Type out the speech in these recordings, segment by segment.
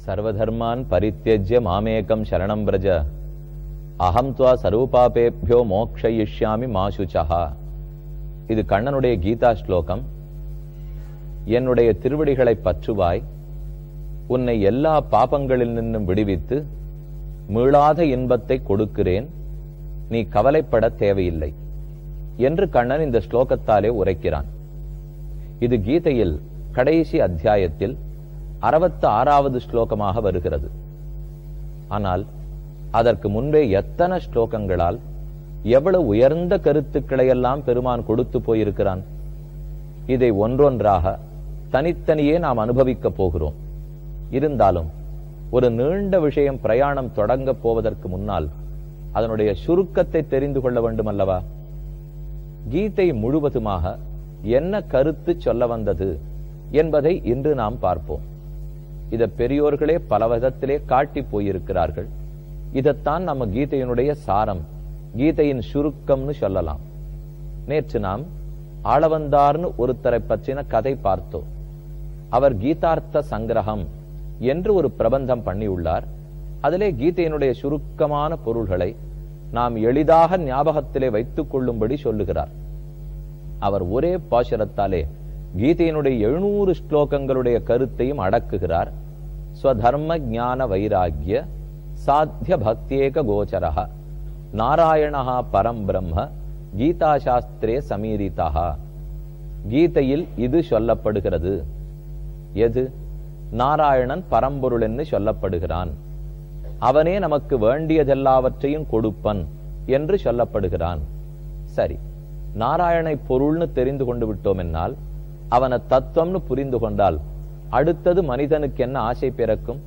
சர்வதர்மான் பரித்தியஜ்ய மாமேகம் சரணம் பிரஜ அகம் துவா சர்வபாபேபியோ மோக்ஷயிஷ்யாமி மாசுச்சஹா இது கண்ணனுடைய கீதா ஸ்லோகம் என்னுடைய திருவடிகளை பற்றுவாய் உன்னை எல்லா பாபங்களில் நின்றும் விடுவித்து மீளாத இன்பத்தை கொடுக்கிறேன் நீ கவலைப்பட தேவையில்லை என்று கண்ணன் இந்த ஸ்லோகத்தாலே உரைக்கிறான் இது கீதையில் கடைசி அத்தியாயத்தில் அறுபத்து ஆறாவது ஸ்லோகமாக வருகிறது ஆனால் அதற்கு முன்பே எத்தனை ஸ்லோகங்களால் எவ்வளவு உயர்ந்த கருத்துக்களை எல்லாம் பெருமான் கொடுத்து போயிருக்கிறான் இதை ஒன்றொன்றாக தனித்தனியே நாம் அனுபவிக்கப் போகிறோம் இருந்தாலும் ஒரு நீண்ட விஷயம் பிரயாணம் தொடங்க போவதற்கு முன்னால் அதனுடைய சுருக்கத்தை தெரிந்து கொள்ள வேண்டும் அல்லவா கீதை முழுவதுமாக என்ன கருத்து சொல்ல வந்தது என்பதை இன்று நாம் பார்ப்போம் இத பெரியோர்களே பல விதத்திலே காட்டி போயிருக்கிறார்கள் இதத்தான் நம்ம கீதையினுடைய சாரம் கீதையின் சுருக்கம்னு சொல்லலாம் நேற்று நாம் ஆளவந்தார்னு ஒருத்தரை பற்றின கதை பார்த்தோம் அவர் கீதார்த்த சங்கிரகம் என்று ஒரு பிரபந்தம் பண்ணியுள்ளார் அதிலே கீதையினுடைய சுருக்கமான பொருள்களை நாம் எளிதாக ஞாபகத்திலே வைத்துக் கொள்ளும்படி சொல்லுகிறார் அவர் ஒரே பாசுரத்தாலே கீதையினுடைய எழுநூறு ஸ்லோகங்களுடைய கருத்தையும் அடக்குகிறார் ஸ்வதர்ம ஞான வைராகிய சாத்திய பக்தியேக கோச்சரக நாராயணா பரம் பிரம்ம கீதா சாஸ்திரே சமீரிதா கீதையில் இது சொல்லப்படுகிறது எது நாராயணன் பரம்பொருள் என்று சொல்லப்படுகிறான் அவனே நமக்கு வேண்டியதெல்லாவற்றையும் கொடுப்பன் என்று சொல்லப்படுகிறான் சரி நாராயணை பொருள்னு தெரிந்து கொண்டு விட்டோம் என்னால் அவனை தத்துவம்னு புரிந்து கொண்டால் அடுத்தது மனிதனுக்கு என்ன ஆசை பிறக்கும்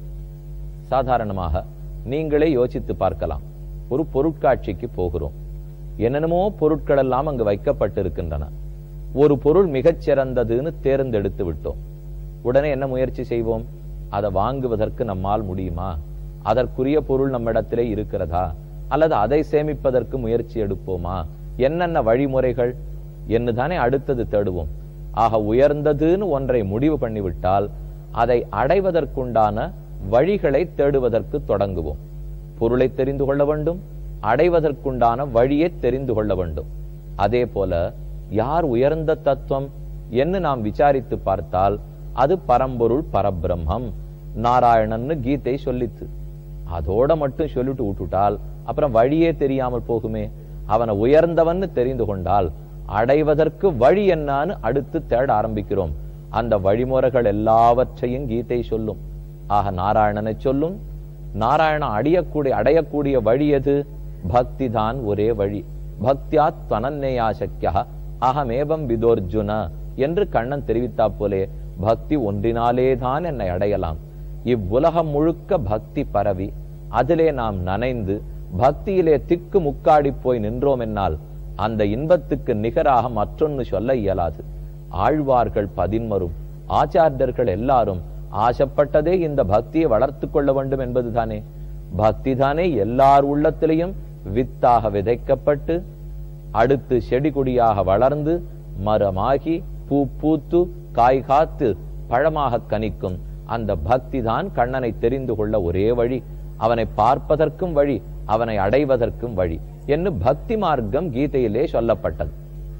சாதாரணமாக நீங்களே யோசித்து பார்க்கலாம் ஒரு பொருட்காட்சிக்கு போகிறோம் என்னென்னமோ பொருட்கள் எல்லாம் அங்கு வைக்கப்பட்டிருக்கின்றன ஒரு பொருள் மிகச் சிறந்ததுன்னு தேர்ந்தெடுத்து விட்டோம் உடனே என்ன முயற்சி செய்வோம் அதை வாங்குவதற்கு நம்மால் முடியுமா அதற்குரிய பொருள் நம்மிடத்திலே இருக்கிறதா அல்லது அதை சேமிப்பதற்கு முயற்சி எடுப்போமா என்னென்ன வழிமுறைகள் என்னதானே அடுத்தது தேடுவோம் ஆக உயர்ந்ததுன்னு ஒன்றை முடிவு பண்ணிவிட்டால் அதை அடைவதற்குண்டான வழிகளை தேடுவதற்கு தொடங்குவோம் பொருளை தெரிந்து கொள்ள வேண்டும் அடைவதற்குண்டான வழியை தெரிந்து கொள்ள வேண்டும் அதே போல யார் உயர்ந்த தத்துவம் என்று நாம் விசாரித்து பார்த்தால் அது பரம்பொருள் பரபிரம்மம் நாராயணன்னு கீதை சொல்லித்து அதோட மட்டும் சொல்லிட்டு விட்டுட்டால் அப்புறம் வழியே தெரியாமல் போகுமே அவனை உயர்ந்தவன்னு தெரிந்து கொண்டால் அடைவதற்கு வழி என்னான்னு அடுத்து தேட ஆரம்பிக்கிறோம் அந்த வழிமுறைகள் எல்லாவற்றையும் கீதை சொல்லும் ஆக நாராயணனை சொல்லும் நாராயணன் அடையக்கூடிய அடையக்கூடிய வழி எது பக்தி தான் ஒரே வழி பக்தியா துவனநேயாசக்கியா அகமேபம் விதோர்ஜுன என்று கண்ணன் தெரிவித்தா போலே பக்தி ஒன்றினாலே தான் என்னை அடையலாம் இவ்வுலகம் முழுக்க பக்தி பரவி அதிலே நாம் நனைந்து பக்தியிலே திக்கு முக்காடி போய் நின்றோம் என்னால் அந்த இன்பத்துக்கு நிகராக மற்றொன்னு சொல்ல இயலாது ஆழ்வார்கள் பதின்மரும் ஆச்சாரியர்கள் எல்லாரும் ஆசைப்பட்டதே இந்த பக்தியை வளர்த்து கொள்ள வேண்டும் என்பதுதானே பக்தி தானே எல்லார் உள்ளத்திலையும் வித்தாக விதைக்கப்பட்டு அடுத்து செடி கொடியாக வளர்ந்து மரமாகி பூ பூத்து காய் காத்து பழமாக கனிக்கும் அந்த பக்தி தான் கண்ணனை தெரிந்து கொள்ள ஒரே வழி அவனை பார்ப்பதற்கும் வழி அவனை அடைவதற்கும் வழி என்று பக்தி மார்க்கம் கீதையிலே சொல்லப்பட்டது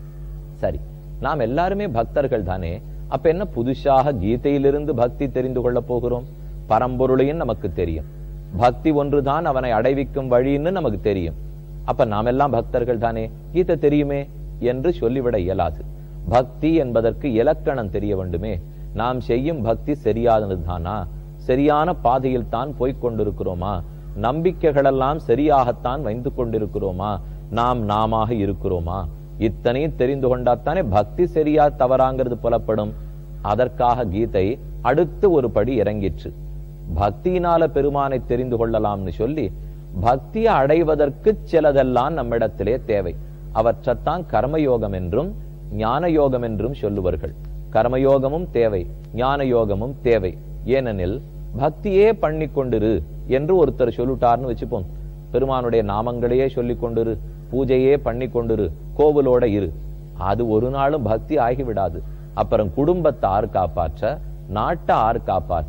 சரி நாம் எல்லாருமே பக்தர்கள் தானே அப்ப என்ன புதுசாக கீதையிலிருந்து பக்தி தெரிந்து கொள்ள போகிறோம் பரம்பொருளையும் நமக்கு தெரியும் பக்தி ஒன்றுதான் அவனை அடைவிக்கும் வழின்னு நமக்கு தெரியும் அப்ப நாம் எல்லாம் பக்தர்கள் தானே கீதை தெரியுமே என்று சொல்லிவிட இயலாது பக்தி என்பதற்கு இலக்கணம் தெரிய வேண்டுமே நாம் செய்யும் பக்தி சரியானதுதானா சரியான பாதையில் தான் போய்க் கொண்டிருக்கிறோமா நம்பிக்கைகளெல்லாம் சரியாகத்தான் வைந்து கொண்டிருக்கிறோமா நாம் நாம இருக்கிறோமா இத்தனையும் தெரிந்து கொண்டாத்தானே பக்தி சரியா தவறாங்கிறது புலப்படும் அதற்காக கீதை அடுத்து ஒரு படி இறங்கிற்று பக்தியினால பெருமானை தெரிந்து கொள்ளலாம்னு சொல்லி பக்தியை அடைவதற்கு சிலதெல்லாம் நம்மிடத்திலே தேவை அவற்றைத்தான் கர்மயோகம் என்றும் ஞான யோகம் என்றும் சொல்லுவார்கள் கர்மயோகமும் தேவை ஞான யோகமும் தேவை ஏனெனில் பக்தியே பண்ணி கொண்டிரு என்று ஒருத்தர் சொல்லிட்டார்னு வச்சுப்போம் பெருமானுடைய நாமங்களையே சொல்லிக் கொண்டிரு பூஜையே பண்ணி கொண்டிரு கோவிலோட இரு அது ஒரு நாளும் பக்தி ஆகிவிடாது அப்புறம் குடும்பத்தை ஆறு காப்பாற்ற நாட்டை ஆறு காப்பாற்ற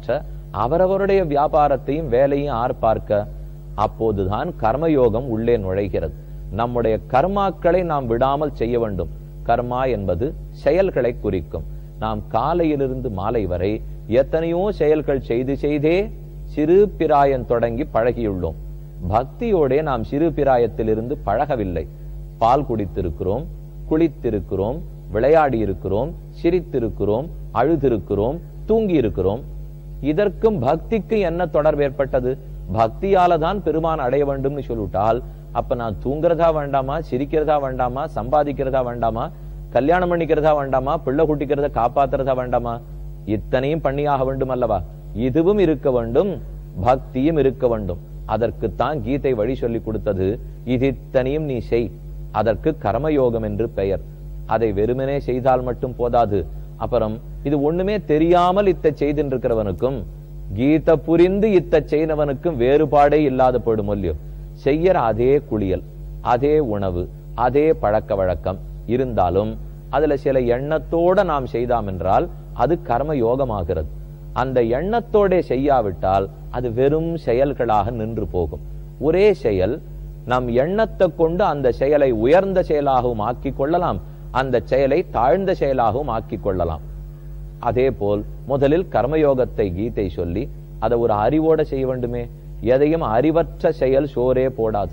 அவரவருடைய வியாபாரத்தையும் வேலையும் ஆர் பார்க்க அப்போதுதான் கர்மயோகம் உள்ளே நுழைகிறது நம்முடைய கர்மாக்களை நாம் விடாமல் செய்ய வேண்டும் கர்மா என்பது செயல்களை குறிக்கும் நாம் காலையிலிருந்து மாலை வரை எத்தனையோ செயல்கள் செய்து செய்தே சிறு பிராயம் தொடங்கி பழகியுள்ளோம் பக்தியோடே நாம் சிறு பிராயத்திலிருந்து பழகவில்லை பால் குடித்திருக்கிறோம் குளித்திருக்கிறோம் விளையாடி இருக்கிறோம் சிரித்திருக்கிறோம் அழுதிருக்கிறோம் தூங்கி இருக்கிறோம் இதற்கும் பக்திக்கும் என்ன தொடர்பு ஏற்பட்டது பக்தியால தான் பெருமான் அடைய வேண்டும்னு சொல்லிவிட்டால் அப்ப நான் தூங்குறதா வேண்டாமா சிரிக்கிறதா வேண்டாமா சம்பாதிக்கிறதா வேண்டாமா கல்யாணம் பண்ணிக்கிறதா வேண்டாமா பிள்ளை குட்டிக்கிறத காப்பாத்துறதா வேண்டாமா இத்தனையும் பண்ணியாக வேண்டும் அல்லவா இதுவும் இருக்க வேண்டும் பக்தியும் இருக்க வேண்டும் அதற்குத்தான் கீதை வழி சொல்லி கொடுத்தது இது இத்தனையும் நீ செய் அதற்கு கர்மயோகம் என்று பெயர் அதை வெறுமனே செய்தால் மட்டும் போதாது அப்புறம் இது ஒண்ணுமே தெரியாமல் இத்த செய்திருக்கிறவனுக்கும் கீத புரிந்து இத்த செய்தவனுக்கும் வேறுபாடே இல்லாத போடும் இல்லையோ செய்யற அதே குளியல் அதே உணவு அதே பழக்க வழக்கம் இருந்தாலும் அதுல சில எண்ணத்தோட நாம் செய்தாம் என்றால் அது கர்ம யோகமாகிறது அந்த எண்ணத்தோட செய்யாவிட்டால் அது வெறும் செயல்களாக நின்று போகும் ஒரே செயல் நம் எண்ணத்தை கொண்டு அந்த செயலை உயர்ந்த செயலாகவும் ஆக்கிக் கொள்ளலாம் அந்த செயலை தாழ்ந்த செயலாகவும் ஆக்கிக் கொள்ளலாம் அதே போல் முதலில் கர்மயோகத்தை கீதை சொல்லி அதை ஒரு அறிவோட செய்ய வேண்டுமே எதையும் அறிவற்ற செயல் சோரே போடாது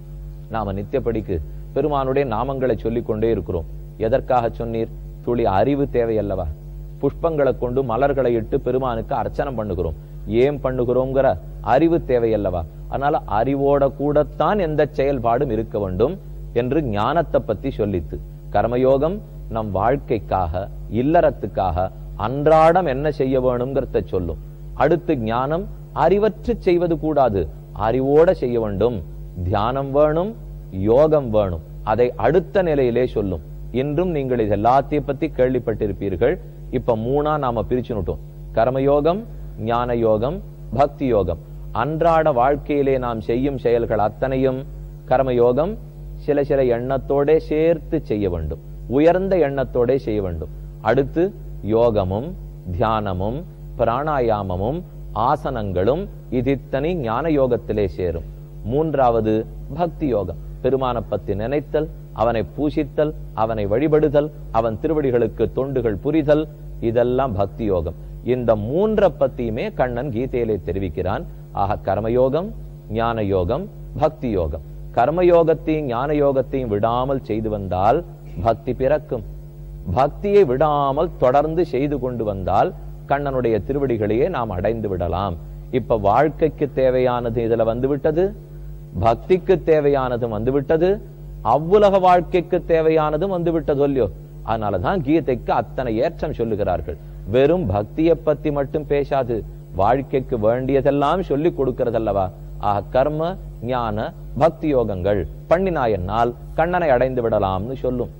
நாம நித்தியப்படிக்கு பெருமானுடைய நாமங்களை சொல்லிக் கொண்டே இருக்கிறோம் எதற்காக சொன்னீர் துளி அறிவு தேவையல்லவா புஷ்பங்களை கொண்டு மலர்களை இட்டு பெருமானுக்கு அர்ச்சனை பண்ணுகிறோம் ஏன் பண்ணுகிறோங்கிற அறிவு தேவையல்லவா அதனால அறிவோட கூடத்தான் எந்த செயல்பாடும் இருக்க வேண்டும் என்று ஞானத்தை பத்தி சொல்லித்து கர்மயோகம் நம் வாழ்க்கைக்காக இல்லறத்துக்காக அன்றாடம் என்ன செய்ய வேணுங்கிறத சொல்லும் அடுத்து ஞானம் அறிவற்று செய்வது கூடாது அறிவோட செய்ய வேண்டும் தியானம் வேணும் யோகம் வேணும் அதை அடுத்த நிலையிலே சொல்லும் இன்றும் நீங்கள் இது எல்லாத்தையும் பத்தி கேள்விப்பட்டிருப்பீர்கள் இப்ப மூணா நாம பிரிச்சுனுட்டோம் கர்மயோகம் ஞான யோகம் பக்தி யோகம் அன்றாட வாழ்க்கையிலே நாம் செய்யும் செயல்கள் அத்தனையும் கர்மயோகம் சில சில எண்ணத்தோட சேர்த்து செய்ய வேண்டும் உயர்ந்த எண்ணத்தோட செய்ய வேண்டும் அடுத்து யோகமும் தியானமும் பிராணாயாமமும் ஆசனங்களும் இது இத்தனை ஞான யோகத்திலே சேரும் மூன்றாவது பக்தி யோகம் பெருமான பத்தி நினைத்தல் அவனை பூசித்தல் அவனை வழிபடுதல் அவன் திருவடிகளுக்கு தொண்டுகள் புரிதல் இதெல்லாம் பக்தி யோகம் இந்த மூன்ற பத்தியுமே கண்ணன் கீதையிலே தெரிவிக்கிறான் ஆக கர்மயோகம் ஞான யோகம் பக்தி யோகம் கர்மயோகத்தையும் ஞான யோகத்தையும் விடாமல் செய்து வந்தால் பக்தி பிறக்கும் பக்தியை விடாமல் தொடர்ந்து செய்து கொண்டு வந்தால் கண்ணனுடைய திருவடிகளையே நாம் அடைந்து விடலாம் இப்ப வாழ்க்கைக்கு தேவையானது இதுல வந்து விட்டது பக்திக்கு தேவையானதும் வந்து விட்டது அவ்வுலக வாழ்க்கைக்கு தேவையானதும் வந்து விட்டது இல்லையோ அதனாலதான் கீதைக்கு அத்தனை ஏற்றம் சொல்லுகிறார்கள் வெறும் பக்தியை பத்தி மட்டும் பேசாது வாழ்க்கைக்கு வேண்டியதெல்லாம் சொல்லி கொடுக்கிறதல்லவா ஆக கர்ம ஞான பக்தி யோகங்கள் பண்ணினாயன்னால் கண்ணனை அடைந்து விடலாம்னு சொல்லும்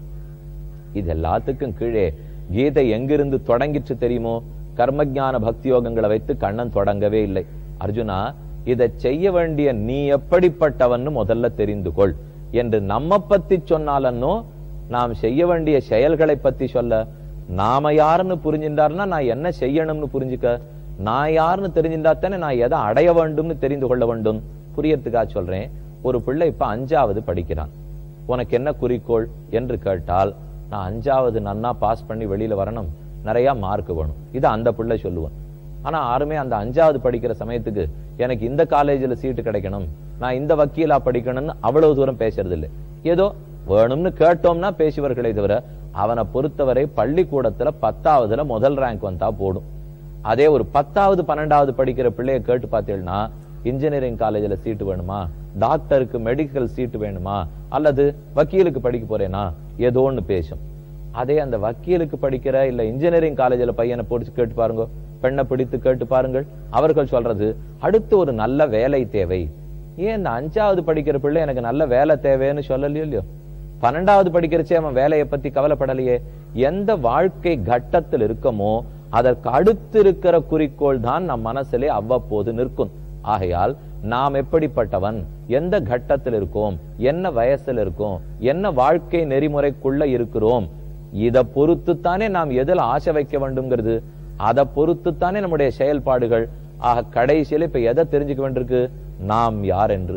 இது எல்லாத்துக்கும் கீழே கீதை எங்கிருந்து தொடங்கிச்சு தெரியுமோ கர்மஜான பக்தி யோகங்களை வைத்து கண்ணன் தொடங்கவே இல்லை அர்ஜுனா இதை செய்ய வேண்டிய நீ எப்படிப்பட்டவன்னு முதல்ல தெரிந்து கொள் என்று நம்ம பத்தி சொன்னாலன்னோ நாம் செய்ய வேண்டிய செயல்களை பத்தி சொல்ல நாம யாருன்னு புரிஞ்சின்றாருன்னா நான் என்ன செய்யணும்னு புரிஞ்சுக்க நான் யாருன்னு தெரிஞ்சின்றா தானே நான் எதை அடைய வேண்டும்னு தெரிந்து கொள்ள வேண்டும் புரியறதுக்காக சொல்றேன் ஒரு பிள்ளை இப்ப அஞ்சாவது படிக்கிறான் உனக்கு என்ன குறிக்கோள் என்று கேட்டால் நான் அஞ்சாவது நன்னா பாஸ் பண்ணி வெளியில வரணும் நிறைய மார்க் வேணும் இது அந்த பிள்ளை சொல்லுவான் ஆனா யாருமே அந்த அஞ்சாவது படிக்கிற சமயத்துக்கு எனக்கு இந்த காலேஜ்ல சீட்டு கிடைக்கணும் நான் இந்த வக்கீலா படிக்கணும்னு அவ்வளவு தூரம் பேசுறது இல்லை ஏதோ வேணும்னு கேட்டோம்னா பேசுவார்களே தவிர அவனை பொறுத்தவரை பள்ளிக்கூடத்துல பத்தாவதுல முதல் ரேங்க் வந்தா போடும் அதே ஒரு பத்தாவது பன்னெண்டாவது படிக்கிற பிள்ளைய கேட்டு பார்த்தீங்கன்னா இன்ஜினியரிங் காலேஜ்ல சீட்டு வேணுமா டாக்டருக்கு மெடிக்கல் சீட்டு வேணுமா அல்லது வக்கீலுக்கு படிக்க போறேனா ஏதோ ஒண்ணு பேசும் அதே அந்த வக்கீலுக்கு படிக்கிற இல்ல இன்ஜினியரிங் காலேஜ்ல பையனை பிடிச்சு கேட்டு பாருங்க பெண்ணை பிடித்து கேட்டு பாருங்கள் அவர்கள் சொல்றது அடுத்து ஒரு நல்ல வேலை தேவை ஏன் இந்த அஞ்சாவது படிக்கிற பிள்ளை எனக்கு நல்ல வேலை தேவைன்னு சொல்லலையோ இல்லையோ பன்னெண்டாவது படிக்கிறச்சே அவன் வேலையை பத்தி கவலைப்படலையே எந்த வாழ்க்கை கட்டத்தில் இருக்கமோ அதற்கு அடுத்து இருக்கிற குறிக்கோள் தான் நம் மனசிலே அவ்வப்போது நிற்கும் ஆகையால் நாம் எப்படிப்பட்டவன் எந்த கட்டத்தில் இருக்கோம் என்ன வயசுல இருக்கோம் என்ன வாழ்க்கை நெறிமுறைக்குள்ள இருக்கிறோம் இத பொறுத்துத்தானே நாம் எதில் ஆசை வைக்க வேண்டும்ங்கிறது அதை பொறுத்துத்தானே நம்முடைய செயல்பாடுகள் ஆக கடைசியில இப்ப எதை தெரிஞ்சுக்க வேண்டியிருக்கு நாம் யார் என்று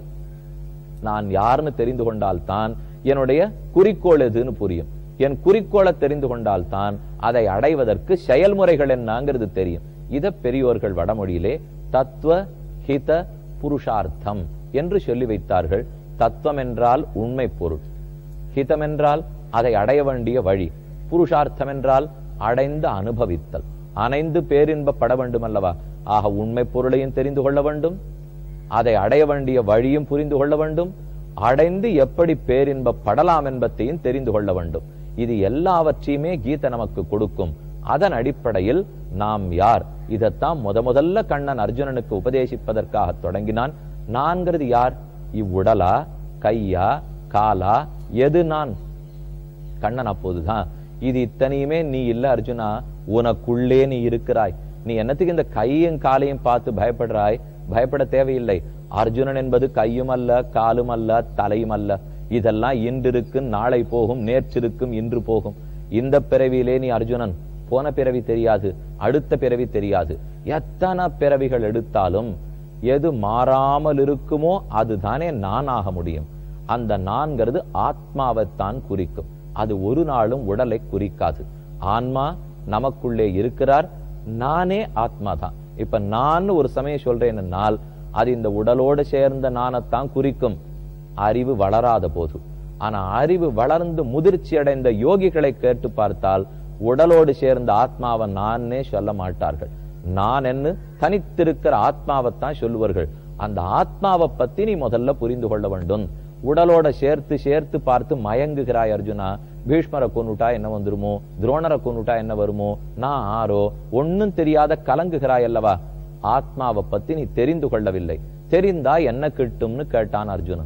நான் யாருன்னு தெரிந்து கொண்டால்தான் என்னுடைய குறிக்கோள் எதுன்னு புரியும் என் குறிக்கோளை தெரிந்து கொண்டால்தான் அதை அடைவதற்கு செயல்முறைகள் என்னங்கிறது தெரியும் இத பெரியோர்கள் வடமொழியிலே தத்துவ ஹித புருஷார்த்தம் என்று சொல்லி வைத்தார்கள் தத்துவம் என்றால் உண்மை பொருள் ஹிதம் என்றால் அதை அடைய வேண்டிய வழி புருஷார்த்தம் என்றால் அடைந்து அனுபவித்தல் அனைந்து பேரின்பப்பட வேண்டும் அல்லவா ஆக உண்மை பொருளையும் தெரிந்து கொள்ள வேண்டும் அதை அடைய வேண்டிய வழியும் புரிந்து கொள்ள வேண்டும் அடைந்து எப்படி பேரின்பப்படலாம் என்பதையும் தெரிந்து கொள்ள வேண்டும் இது எல்லாவற்றையுமே கீதை நமக்கு கொடுக்கும் அதன் அடிப்படையில் நாம் யார் இதைத்தான் முத முதல்ல கண்ணன் அர்ஜுனனுக்கு உபதேசிப்பதற்காக தொடங்கினான் நான்கிறது யார் இவ்வுடலா கையா காலா எது நான் கண்ணன் அப்போதுதான் இது இத்தனையுமே நீ இல்ல அர்ஜுனா உனக்குள்ளே நீ இருக்கிறாய் நீ என்னத்துக்கு இந்த கையும் காலையும் பார்த்து பயப்படுறாய் பயப்பட தேவையில்லை அர்ஜுனன் என்பது கையும் அல்ல காலும் அல்ல தலையும் அல்ல இதெல்லாம் இன்றிருக்கும் நாளை போகும் நேற்றிருக்கும் இன்று போகும் இந்த பிறவியிலே நீ அர்ஜுனன் போன பிறவி தெரியாது அடுத்த பிறவி தெரியாது எத்தனை பிறவிகள் எடுத்தாலும் எது மாறாமல் இருக்குமோ அதுதானே நான் ஆக முடியும் அந்த நான்கிறது ஆத்மாவைத்தான் குறிக்கும் அது ஒரு நாளும் உடலை குறிக்காது ஆன்மா நமக்குள்ளே இருக்கிறார் நானே ஆத்மா தான் இப்ப நான் ஒரு சமயம் சொல்றேன்னால் அது இந்த உடலோடு சேர்ந்த நானைத்தான் குறிக்கும் அறிவு வளராத போது ஆனா அறிவு வளர்ந்து முதிர்ச்சி அடைந்த யோகிகளை கேட்டு பார்த்தால் உடலோடு சேர்ந்த ஆத்மாவை நானே சொல்ல மாட்டார்கள் நான் என்ன தனித்திருக்கிற ஆத்மாவைத்தான் சொல்லுவார்கள் அந்த ஆத்மாவை பத்தி நீ முதல்ல புரிந்து கொள்ள வேண்டும் உடலோட சேர்த்து சேர்த்து பார்த்து மயங்குகிறாய் அர்ஜுனா பீஷ்மரை கொன்னுட்டா என்ன வந்துருமோ துரோணரை கொன்னுட்டா என்ன வருமோ நான் ஆரோ ஒன்னும் தெரியாத கலங்குகிறாய் அல்லவா ஆத்மாவை பத்தி நீ தெரிந்து கொள்ளவில்லை தெரிந்தா என்ன கிட்டும்னு கேட்டான் அர்ஜுனன்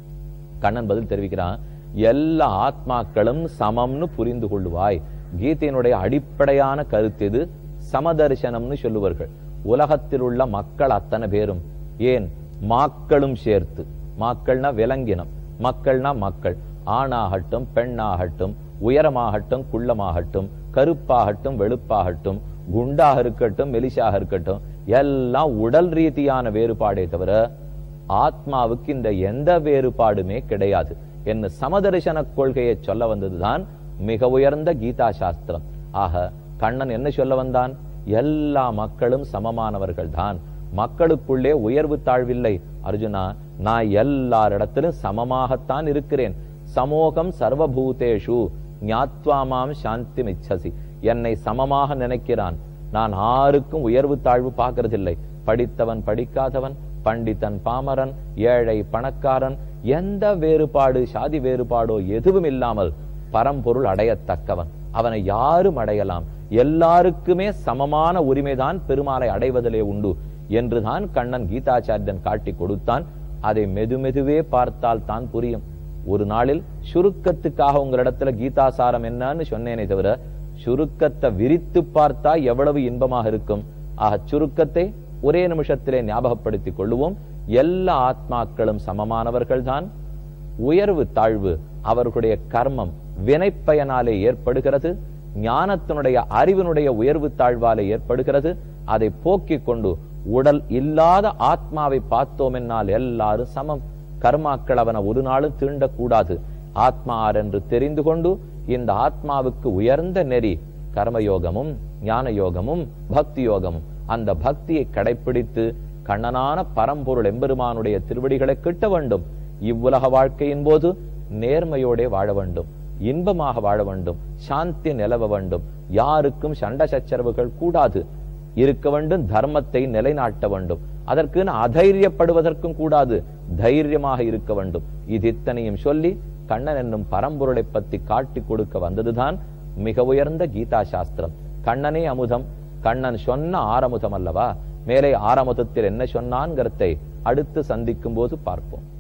கண்ணன் பதில் தெரிவிக்கிறான் எல்லா ஆத்மாக்களும் சமம்னு புரிந்து கொள்ளுவாய் கீதையினுடைய அடிப்படையான கருத்து இது சமதர்சனம்னு சொல்லுவார்கள் உலகத்தில் உள்ள மக்கள் அத்தனை பேரும் ஏன் மாக்களும் சேர்த்து மாக்கள்னா விலங்கினம் மக்கள்னா மக்கள் ஆணாகட்டும் பெண்ணாகட்டும் உயரமாகட்டும் குள்ளமாகட்டும் கருப்பாகட்டும் வெளுப்பாகட்டும் குண்டாக இருக்கட்டும் மெலிசாக இருக்கட்டும் எல்லாம் உடல் ரீதியான வேறுபாடே தவிர ஆத்மாவுக்கு இந்த எந்த வேறுபாடுமே கிடையாது என்ன சமதர்சன கொள்கையை சொல்ல வந்ததுதான் மிக உயர்ந்த கீதா சாஸ்திரம் ஆக கண்ணன் என்ன சொல்ல வந்தான் எல்லா மக்களும் சமமானவர்கள் தான் மக்களுக்குள்ளே உயர்வு தாழ்வில்லை அர்ஜுனா நான் எல்லாரிடத்திலும் சமமாகத்தான் இருக்கிறேன் சமோகம் சர்வபூதேஷு ஞாத்வாமாம் சாந்தி மிச்சசி என்னை சமமாக நினைக்கிறான் நான் ஆருக்கும் உயர்வு தாழ்வு பார்க்கறதில்லை படித்தவன் படிக்காதவன் பண்டிதன் பாமரன் ஏழை பணக்காரன் எந்த வேறுபாடு சாதி வேறுபாடோ எதுவும் இல்லாமல் பரம்பொருள் அடையத்தக்கவன் அவனை யாரும் அடையலாம் எல்லாருக்குமே சமமான உரிமைதான் பெருமாளை அடைவதிலே உண்டு என்றுதான் கண்ணன் கீதாச்சாரியன் காட்டி கொடுத்தான் அதை மெதுமெதுவே பார்த்தால் தான் புரியும் ஒரு நாளில் சுருக்கத்துக்காக உங்களிடத்துல கீதாசாரம் என்னன்னு சொன்னேனே தவிர சுருக்கத்தை விரித்து பார்த்தா எவ்வளவு இன்பமாக இருக்கும் ஆக சுருக்கத்தை ஒரே நிமிஷத்திலே ஞாபகப்படுத்திக் கொள்ளுவோம் எல்லா ஆத்மாக்களும் சமமானவர்கள் தான் உயர்வு தாழ்வு அவர்களுடைய கர்மம் வினைப்பயனாலே ஏற்படுகிறது ஞானத்தினுடைய அறிவினுடைய உயர்வு தாழ்வாலே ஏற்படுகிறது அதை போக்கிக் கொண்டு உடல் இல்லாத ஆத்மாவை பார்த்தோம் என்னால் எல்லாரும் சமம் கர்மாக்கள் அவனை ஒரு நாளும் தீண்டக்கூடாது ஆத்மா என்று தெரிந்து கொண்டு இந்த ஆத்மாவுக்கு உயர்ந்த நெறி கர்மயோகமும் ஞான யோகமும் பக்தி யோகமும் அந்த பக்தியை கடைபிடித்து கண்ணனான பரம்பொருள் எம்பெருமானுடைய திருவடிகளை கிட்ட வேண்டும் இவ்வுலக வாழ்க்கையின் போது நேர்மையோடே வாழ வேண்டும் இன்பமாக வாழ வேண்டும் சாந்தி நிலவ வேண்டும் யாருக்கும் சண்டை சச்சரவுகள் கூடாது இருக்க வேண்டும் தர்மத்தை நிலைநாட்ட வேண்டும் அதற்கு அதைரியப்படுவதற்கும் கூடாது தைரியமாக இருக்க வேண்டும் இது இத்தனையும் சொல்லி கண்ணன் என்னும் பரம்பொருளை பத்தி காட்டி கொடுக்க வந்ததுதான் மிக உயர்ந்த கீதா சாஸ்திரம் கண்ணனே அமுதம் கண்ணன் சொன்ன ஆரமுதம் அல்லவா மேலே ஆரமுதத்தில் என்ன சொன்னான்கிறதை அடுத்து சந்திக்கும் போது பார்ப்போம்